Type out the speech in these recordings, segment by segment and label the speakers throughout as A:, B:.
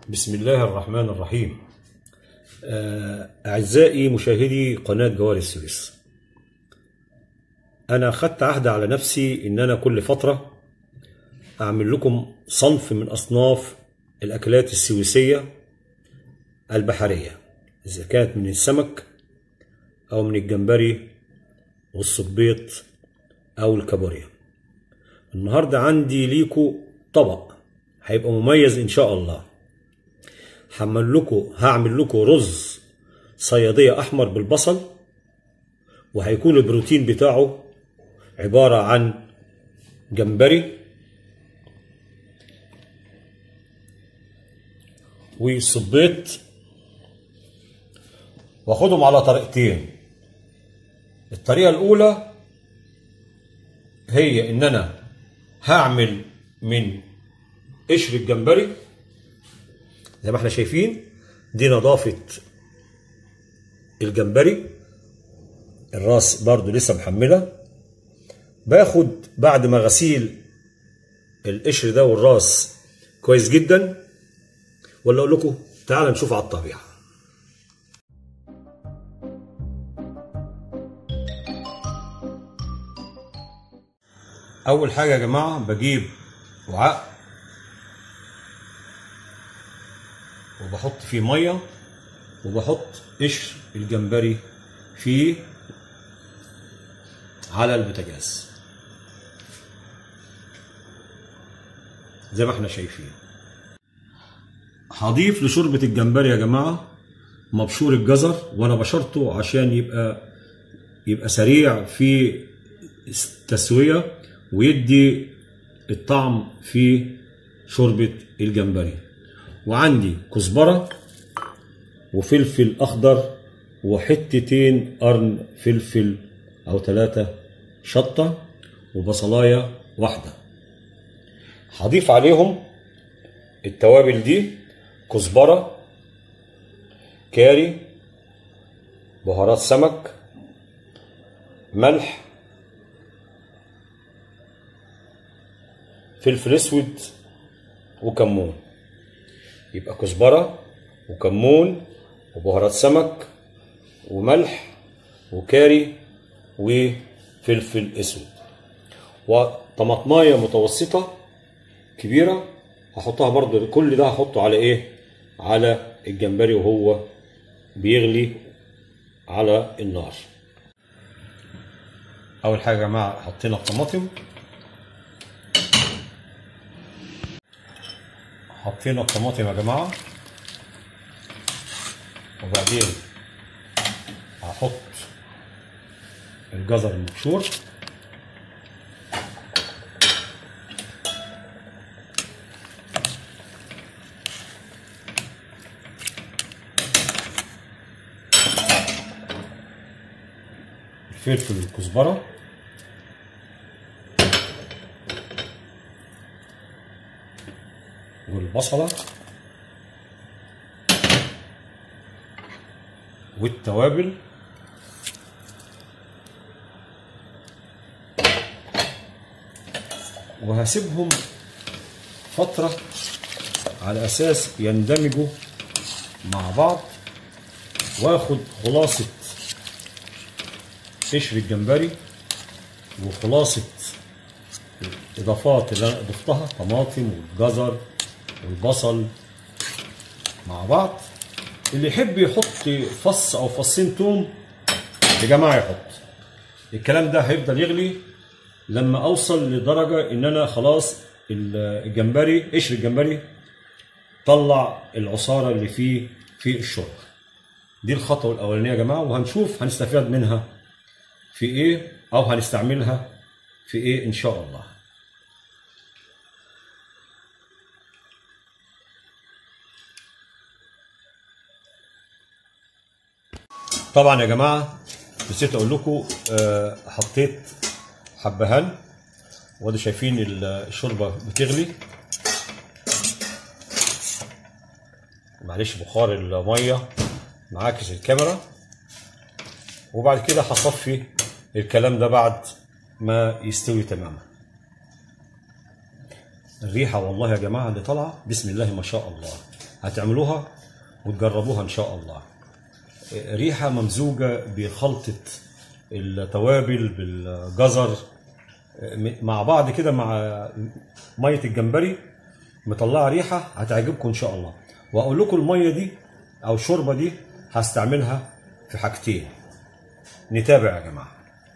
A: بسم الله الرحمن الرحيم آه، أعزائي مشاهدي قناة جوار السويس أنا خدت عهد على نفسي إن أنا كل فترة أعمل لكم صنف من أصناف الأكلات السويسية البحرية إذا كانت من السمك أو من الجمبري والصبيط أو الكابوريا النهاردة عندي ليكو طبق هيبقى مميز إن شاء الله هعمل لكم هعمل لكم رز صيادية أحمر بالبصل وهيكون البروتين بتاعه عبارة عن جمبري وصبيط واخدهم على طريقتين الطريقة الأولى هي إن أنا هعمل من قشر الجمبري زي ما احنا شايفين دي نظافة الجمبري الراس برضو لسه محملة باخد بعد ما غسيل القشر ده والراس كويس جدا ولا اقول لكم تعالى نشوف على الطبيعه اول حاجه يا جماعه بجيب وعاء وبحط فيه ميه وبحط قشر الجمبري فيه على البوتاجاز زي ما احنا شايفين هضيف لشوربة الجمبري يا جماعة مبشور الجزر وانا بشرته عشان يبقى يبقى سريع في التسوية ويدي الطعم في شوربة الجمبري وعندي كزبرة وفلفل أخضر وحتتين قرن فلفل أو ثلاثة شطة وبصلاية واحدة هضيف عليهم التوابل دي كزبرة كاري بهارات سمك ملح فلفل اسود وكمون يبقى كزبرة وكمون وبهارات سمك وملح وكاري وفلفل اسود وطماطمايه متوسطة كبيرة هحطها برضو كل ده هحطه على ايه على الجمبري وهو بيغلي على النار اول حاجة يا جماعة حطينا الطماطم حطينا الطماطم يا جماعة وبعدين هحط الجزر المبشور الفلفل والكزبرة والبصلة والتوابل وهسيبهم فترة على أساس يندمجوا مع بعض واخد خلاصة قشر الجمبري وخلاصة الإضافات اللي أنا ضفتها طماطم والجزر والبصل مع بعض اللي يحب يحط فص أو فصين توم يا جماعة يحط الكلام ده هيفضل يغلي لما أوصل لدرجة إن أنا خلاص الجمبري قشر الجمبري طلع العصارة اللي فيه في الشرب دي الخطوة الأولانية يا جماعة وهنشوف هنستفاد منها في ايه او هنستعملها في ايه ان شاء الله طبعا يا جماعه نسيت اقول لكم آه، حطيت حبهان وادي شايفين الشوربه بتغلي معلش بخار الميه معاكس الكاميرا وبعد كده هصفي الكلام ده بعد ما يستوي تماما الريحة والله يا جماعة اللي طالعة بسم الله ما شاء الله هتعملوها وتجربوها ان شاء الله ريحه ممزوجه بخلطه التوابل بالجزر مع بعض كده مع ميه الجمبري مطلعه ريحه هتعجبكم ان شاء الله واقول لكم الميه دي او الشوربه دي هستعملها في حاجتين نتابع يا جماعه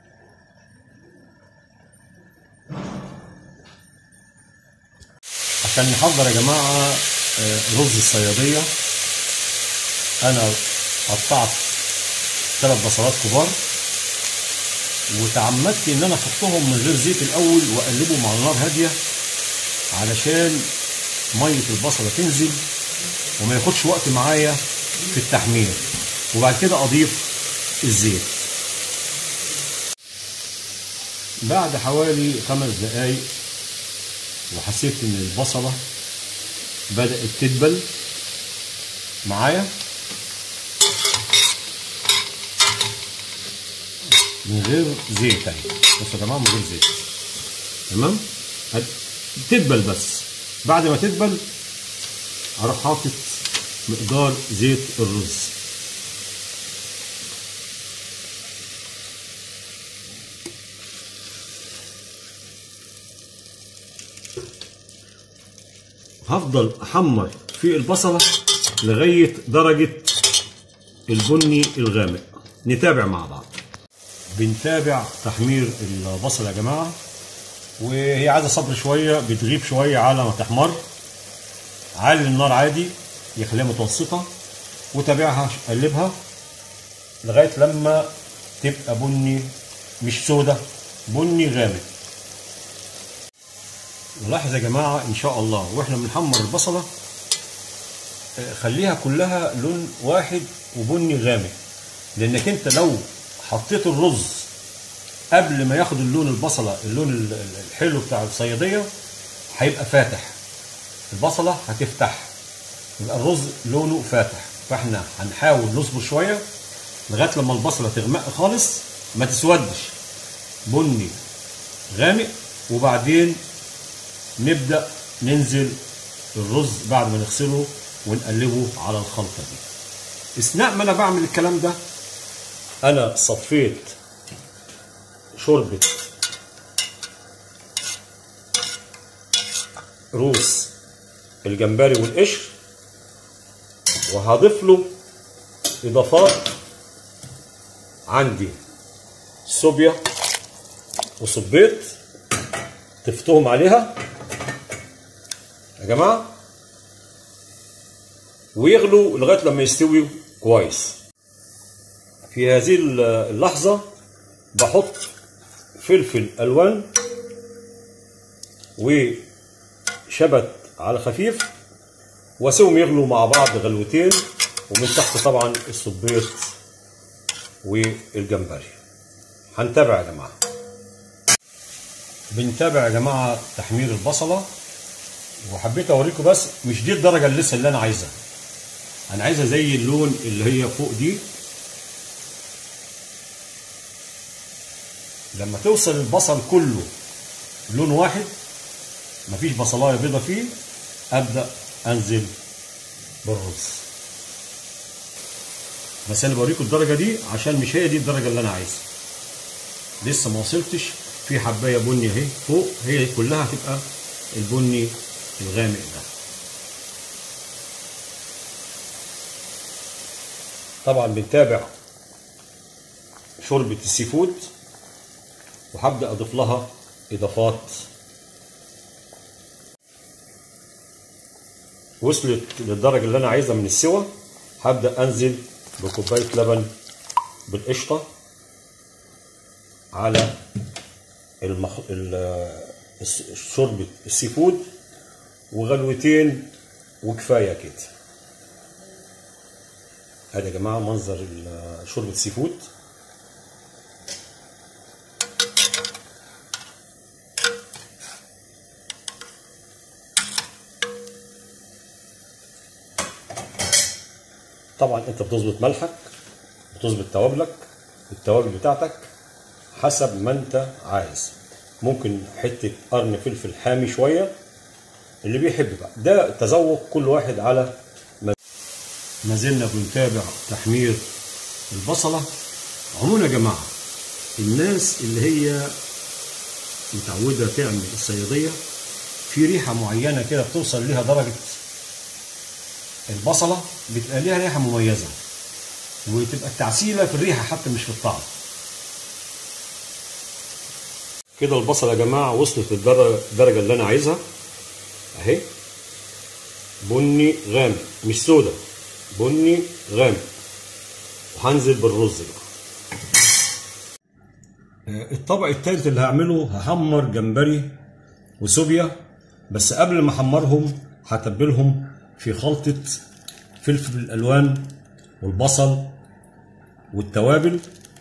A: عشان نحضر يا جماعه رز الصياديه انا قطعت ثلاث بصلات كبار وتعمدت ان انا احطهم من غير زيت الاول واقلبهم على نار هاديه علشان ميه البصله تنزل وما ياخدش وقت معايا في التحمير وبعد كده اضيف الزيت بعد حوالي خمس دقايق وحسيت ان البصله بدات تدبل معايا من غير زيت اهي بصوا يا جماعه من غير زيت تمام تدبل بس بعد ما تدبل اروح حاطط مقدار زيت الرز هفضل احمر في البصله لغايه درجه البني الغامق نتابع مع بعض بنتابع تحمير البصل يا جماعه وهي عايزه صبر شويه بتغيب شويه على ما تحمر علي النار عادي يخليها متوسطه وتابعها قلبها لغايه لما تبقى بني مش سودة بني غامق نلاحظ يا جماعه ان شاء الله واحنا بنحمر البصله خليها كلها لون واحد وبني غامق لانك انت لو حطيت الرز قبل ما ياخد اللون البصله اللون الحلو بتاع الصياديه هيبقى فاتح البصله هتفتح يبقى الرز لونه فاتح فاحنا هنحاول نصبر شويه لغايه لما البصله تغمق خالص ما تسودش بني غامق وبعدين نبدا ننزل الرز بعد ما نغسله ونقلبه على الخلطه دي اثناء ما انا بعمل الكلام ده انا صفيت شوربه روس الجمبري والقشر وهضيف له اضافات عندي صوبيا وصبيت ضفتهم عليها يا جماعه ويغلوا لغايه لما يستويوا كويس في هذه اللحظه بحط فلفل الوان وشبت على خفيف واسيبهم يغلوا مع بعض غلوتين ومن تحت طبعا الصبيط والجمبري هنتابع يا جماعه بنتابع يا جماعه تحمير البصله وحبيت اوريكم بس مش دي الدرجه اللي لسه اللي انا عايزها انا عايزها زي اللون اللي هي فوق دي لما توصل البصل كله لون واحد مفيش بصلايه بيضه فيه ابدا انزل بالرز بس انا بوريكم الدرجه دي عشان مش هي دي الدرجه اللي انا عايزها لسه ما وصلتش في حبايه بني اهي فوق هي كلها هتبقى البني الغامق ده طبعا بنتابع شوربه السي فود وهبدا اضيف لها اضافات وصلت للدرجه اللي انا عايزها من السوى هبدا انزل بكوبايه لبن بالقشطه على المخ... شوربه السي فود وغلوتين وكفايه كده ادي يا جماعه منظر شوربه السي فود طبعا انت بتظبط ملحك بتظبط توابلك التوابل بتاعتك حسب ما انت عايز ممكن حته قرن فلفل حامي شويه اللي بيحب بقى ده تذوق كل واحد على ما زلنا بنتابع تحمير البصلة عموما يا جماعة الناس اللي هي متعودة تعمل الصيادية في ريحة معينة كده بتوصل ليها درجة البصلة بتبقى ليها ريحة مميزة وتبقى التعسيلة في الريحة حتى مش في الطعم كده البصلة يا جماعة وصلت للدرجة اللي أنا عايزها أهي بني غامق مش سودا بني غامق وهنزل بالرز بقى الطبق التالت اللي هعمله هحمر جمبري وسوبيا بس قبل ما احمرهم هتبلهم في خلطة فلفل الألوان والبصل والتوابل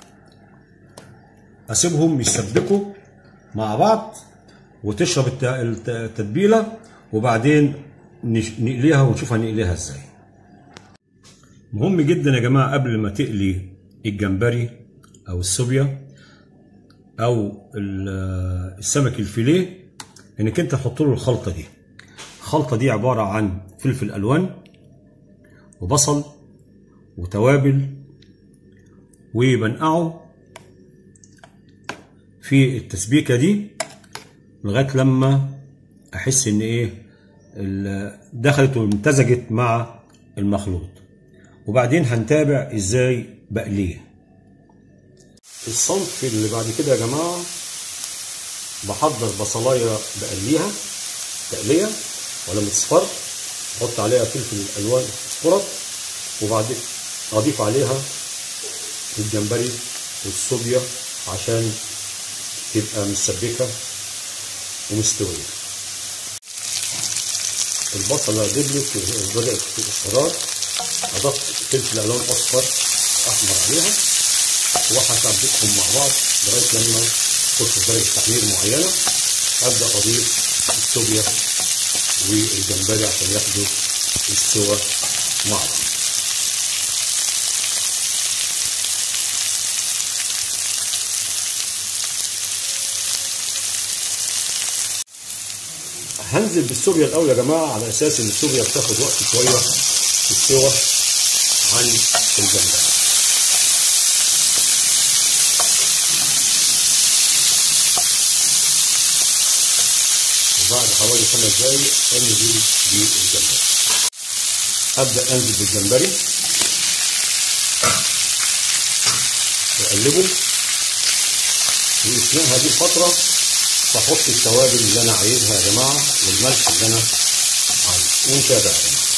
A: أسيبهم يسبكوا مع بعض وتشرب التتبيلة وبعدين نقليها ونشوف هنقليها ازاي مهم جدا يا جماعة قبل ما تقلي الجمبري أو السوبيا أو السمك الفيليه إنك أنت تحط له الخلطة دي الخلطة دي عبارة عن فلفل ألوان وبصل وتوابل وبنقعه في التسبيكة دي لغاية لما أحس إن إيه دخلت وامتزجت مع المخلوط وبعدين هنتابع إزاي بقليه الصنف اللي بعد كده يا جماعة بحضر بصلاية بقليها تقلية ولا متصفر احط عليها فلفل الالوان اصفرت وبعدين اضيف عليها الجمبري والصوبيا عشان تبقى مسبكه ومستويه البصله دبلت وبدات في الاصفرار اضفت فلفل الوان اصفر احمر عليها وهسبكهم مع بعض لغايه لما تخش في درجه تحمير معينه ابدا اضيف الصوبيا والجمبري عشان ياخدوا السوا مع بعض هنزل بالسوبيا الاول يا جماعه على اساس ان السوبيا بتاخد وقت شويه في السوا عن الجمبري وبعد حوالي خمس دقايق انزل بالجمبري ابدا انزل بالجمبري واقلبه واثناء هذه الفتره بحط التوابل اللي انا عايزها يا جماعه والملح اللي انا عايزه ونتابع يا جماعه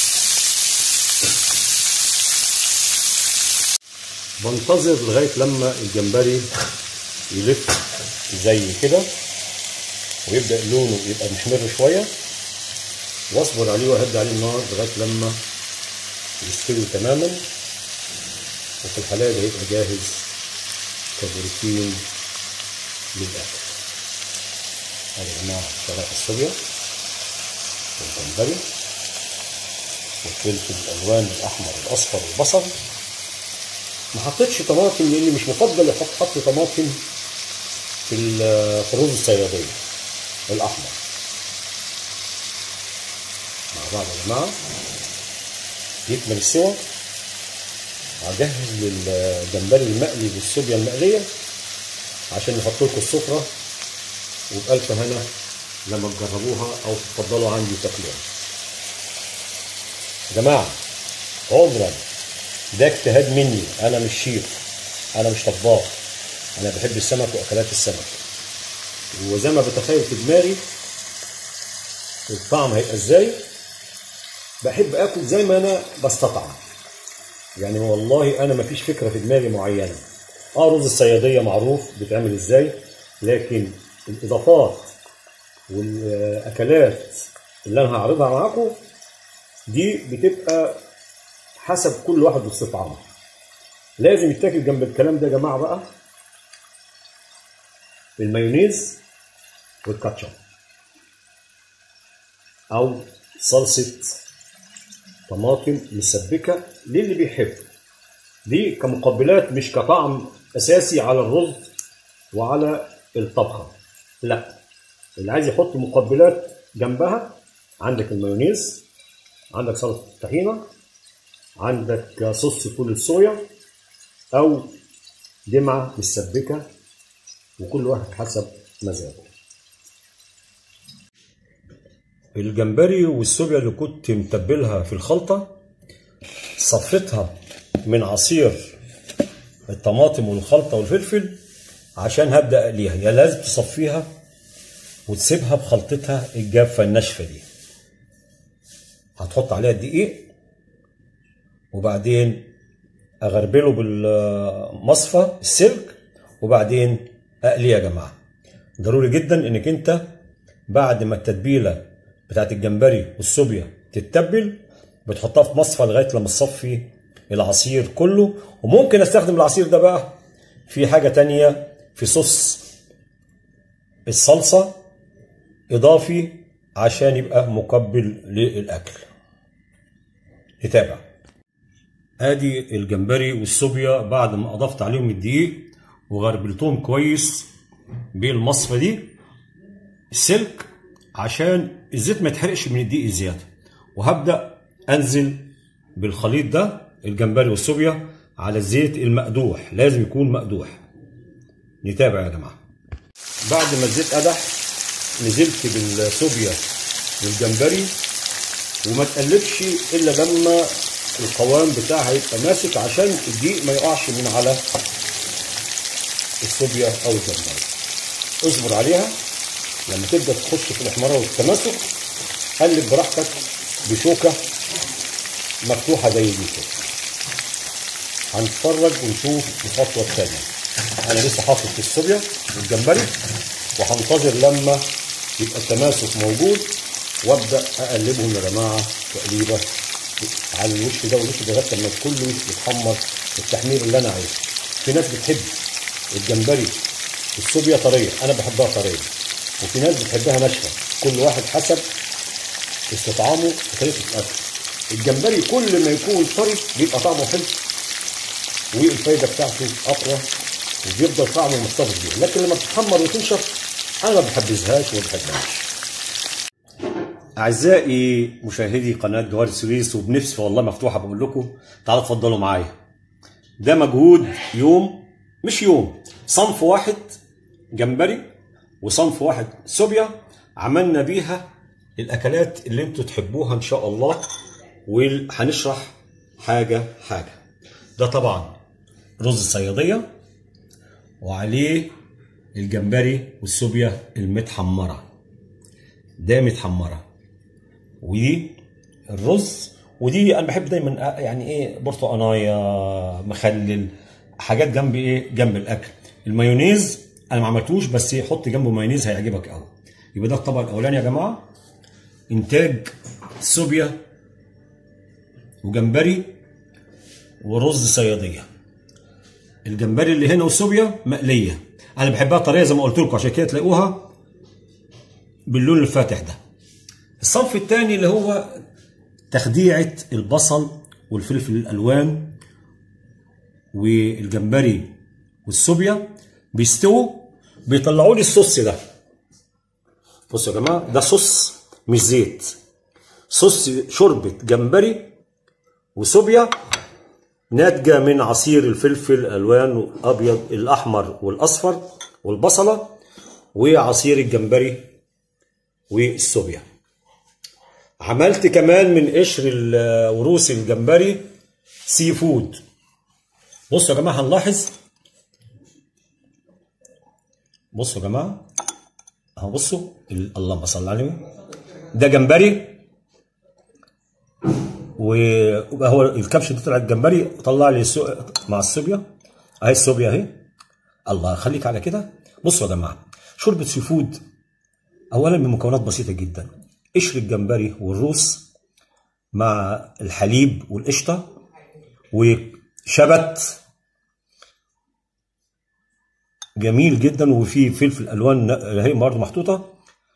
A: بنتظر لغايه لما الجمبري يلف زي كده ويبدا لونه يبقى محمر شويه واصبر عليه واهدي عليه النار لغايه لما يستوي تماما وفي الحالة ده هيبقى جاهز كبروتين للاكل هذا يا جماعه شرايح الصوبيا والجمبري والفلفل الالوان الاحمر والاصفر والبصل ما حطيتش طماطم لاني مش مفضل احط حط طماطم في في الرز الصياديه الاحمر مع بعض يا جماعه يكمل السوا هجهز للجمبري المقلي بالصوبيا المقليه عشان نحط لكم السفره وبألف هنا لما تجربوها او تفضلوا عندي تاكلوها يا جماعه عذرا ده اجتهاد مني انا مش شيف انا مش طباخ انا بحب السمك واكلات السمك وزي ما بتخيل في دماغي الطعم هيبقى ازاي بحب اكل زي ما انا بستطعم يعني والله انا مفيش فكره في دماغي معينه اه رز الصياديه معروف بيتعمل ازاي لكن الاضافات والاكلات اللي انا هعرضها معاكم دي بتبقى حسب كل واحد واستطعامه لازم يتاكل جنب الكلام ده يا جماعه بقى المايونيز والكاتشب او صلصه طماطم مسبكه للي بيحب دي كمقبلات مش كطعم اساسي على الرز وعلى الطبخه لا اللي عايز يحط مقبلات جنبها عندك المايونيز عندك سلطه الطحينه عندك صوص فول الصويا او دمعه متسبكه وكل واحد حسب مزاجه الجمبري والسوبيا اللي كنت متبلها في الخلطه صفيتها من عصير الطماطم والخلطه والفلفل عشان هبدا اقليها يا لازم تصفيها وتسيبها بخلطتها الجافه الناشفه دي هتحط عليها الدقيق وبعدين اغربله بالمصفى السلك وبعدين اقليه يا جماعه ضروري جدا انك انت بعد ما التتبيله بتاعت الجمبري والسوبيا تتبل بتحطها في مصفى لغايه لما تصفي العصير كله وممكن استخدم العصير ده بقى في حاجه تانية في صوص الصلصه اضافي عشان يبقى مقبل للاكل نتابع ادي الجمبري والسوبيا بعد ما اضفت عليهم الدقيق وغربلتهم كويس بالمصفى دي السلك عشان الزيت ما يتحرقش من الدقيق زياده وهبدا انزل بالخليط ده الجمبري والسوبيا على الزيت المقدوح لازم يكون مقدوح نتابع يا جماعه بعد ما الزيت قدح نزلت بالسوبيا والجمبري وما تقلبش الا لما القوام بتاعها يبقى ماسك عشان الدقيق ما يقعش من على السوبيا او الجمبري اصبر عليها لما تبدا تخش في الاحمرار والتماسك قلب براحتك بشوكه مفتوحه زي دي كده هنتفرج ونشوف الخطوه الثانيه انا لسه حاطط في السوبيا والجمبري وهنتظر لما يبقى التماسك موجود وابدا اقلبهم يا جماعه تقليبه على الوش ده والوش ده لغايه لما كله يتحمر التحمير اللي انا عايزه في ناس بتحب الجمبري السوبيا طريه انا بحبها طريه وفي ناس بتحبها ناشفه كل واحد حسب استطعامه وطريقه الاكل الجمبري كل ما يكون طري بيبقى طعمه حلو والفايده بتاعته اقوى وبيفضل طعمه محتفظ بيه لكن لما بتتحمر وتنشف انا ما بحبذهاش وما بحبهاش اعزائي مشاهدي قناه جوار السويس وبنفسي والله مفتوحه بقول لكم تعالوا اتفضلوا معايا ده مجهود يوم مش يوم صنف واحد جمبري وصنف واحد سوبيا عملنا بيها الاكلات اللي انتوا تحبوها ان شاء الله وهنشرح حاجه حاجه ده طبعا رز صياديه وعليه الجمبري والسوبيا المتحمره ده متحمره ودي الرز ودي انا بحب دايما يعني ايه برتقانايه مخلل حاجات جنب ايه جنب الاكل المايونيز انا ما عملتوش بس حط جنبه مايونيز هيعجبك قوي يبقى ده الطبق الاولاني يا جماعه انتاج سوبيا وجمبري ورز صياديه الجمبري اللي هنا والسوبيا مقليه انا بحبها طريه زي ما قلت لكم عشان كده تلاقوها باللون الفاتح ده الصنف الثاني اللي هو تخديعه البصل والفلفل الالوان والجمبري والسوبيا بيستووا بيطلعوا لي الصوص ده بصوا يا جماعه ده صوص مش زيت صوص شوربه جمبري وسوبيا ناتجه من عصير الفلفل الالوان الابيض الاحمر والاصفر والبصله وعصير الجمبري والسوبيا عملت كمان من قشر وروس الجمبري سي فود بصوا يا جماعه هنلاحظ بصوا يا جماعه اهو بصوا اللهم صل على النبي ده جمبري وهو الكبش ده طلع الجمبري طلع لي السو... مع الصوبيا اهي الصوبيا اهي الله خليك على كده بصوا يا جماعه شوربه سي فود اولا من مكونات بسيطه جدا قشر الجمبري والروس مع الحليب والقشطه وشبت جميل جدا وفي فلفل الوان اهي برضه محطوطه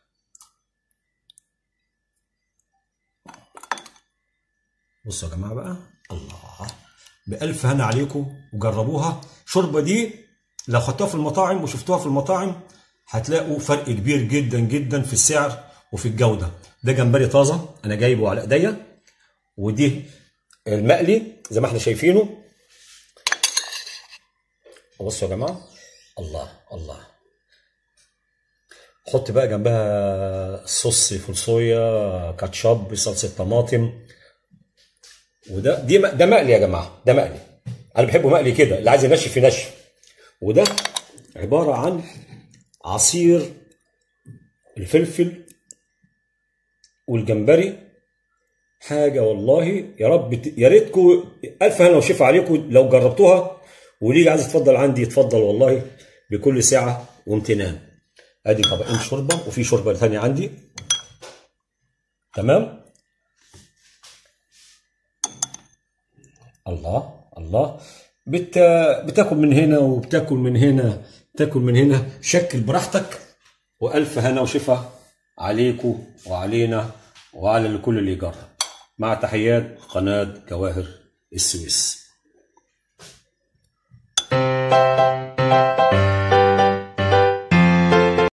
A: بصوا يا جماعه بقى الله بألف هنا عليكم وجربوها شوربه دي لو خدتوها في المطاعم وشفتوها في المطاعم هتلاقوا فرق كبير جدا جدا في السعر وفي الجوده ده جمبري طازه انا جايبه على ايديا ودي المقلي زي ما احنا شايفينه بصوا يا جماعه الله الله حط بقى جنبها صوص فول صويا كاتشب صلصه طماطم وده دي ده مقلي يا جماعه ده مقلي انا بحبه مقلي كده اللي عايز ينشف ينشف وده عباره عن عصير الفلفل والجمبري حاجه والله يا رب يا ريتكم الف هنا وشفا عليكم لو جربتوها وليه عايز يتفضل عندي يتفضل والله بكل ساعه وامتنان ادي طبقين شوربه وفي شوربه ثانيه عندي تمام الله الله بت... بتاكل من هنا وبتاكل من هنا تاكل من هنا شكل براحتك والف هنا وشفا عليكم وعلينا وعلى الكل اللي يجرب مع تحيات قناه جواهر السويس